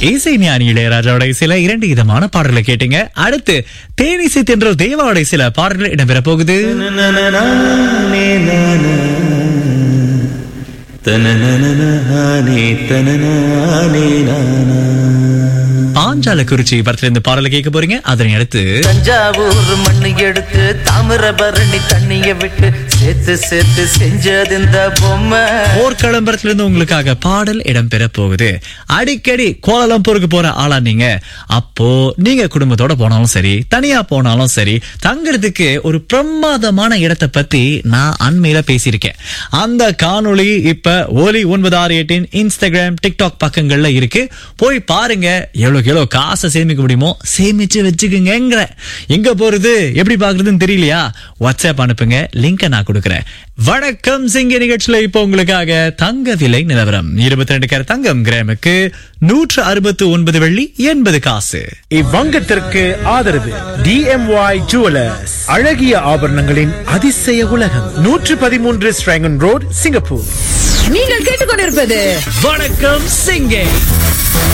இசை ஞானி இளையராஜாவோட சில இரண்டு விதமான பாடல்களை கேட்டீங்க அடுத்து தேனிசை தென்றல் தேவாவோட சில பாடல்கள் இடம்பெற போகுது பாஞ்சால குறிச்சி படத்துல இருந்து பாடலை கேட்க போறீங்க அதனை அடுத்து தஞ்சாவூர் மண்ணு எடுத்து தாமிரபரணி தண்ணிய விட்டு சேர்த்து சேர்த்து செஞ்சது இந்த பொம்மை போர்க்களம்பரத்துல இருந்து உங்களுக்காக பாடல் இடம்பெற போகுது அடிக்கடி கோலாலம்பூருக்கு போற ஆளா நீங்க அப்போ நீங்க குடும்பத்தோட போனாலும் சரி தனியா போனாலும் சரி தங்குறதுக்கு ஒரு பிரமாதமான இடத்தை பத்தி நான் அண்மையில பேசியிருக்கேன் அந்த காணொளி இப்ப ஒலி ஒன்பது ஆறு எட்டின் இன்ஸ்டாகிராம் டிக்டாக் பக்கங்கள்ல இருக்கு போய் பாருங்க எவ்வளவுக்கு எவ்வளவு காசை சேமிக்க முடியுமோ சேமிச்சு வச்சுக்குங்கிற எங்க போறது எப்படி பாக்குறதுன்னு தெரியலையா வாட்ஸ்அப் அனுப்புங்க லிங்கை நான் கொடுக்குறேன் வணக்கம் சிங்க நிகழ்ச்சியில இப்போ உங்களுக்காக தங்க விலை நிலவரம் இருபத்தி ரெண்டு கேர தங்கம் கிராமுக்கு நூற்று அறுபத்து ஒன்பது வெள்ளி எண்பது காசு இவ்வங்கத்திற்கு ஆதரவு டிஎம்ஒய் ஜுவலர்ஸ் அழகிய ஆபரணங்களின் அதிசய உலகம் நூற்று பதிமூன்று ஸ்ட்ராங்கன் ரோட் சிங்கப்பூர் நீங்கள் கேட்டுக்கொண்டிருப்பது வணக்கம் சிங்கே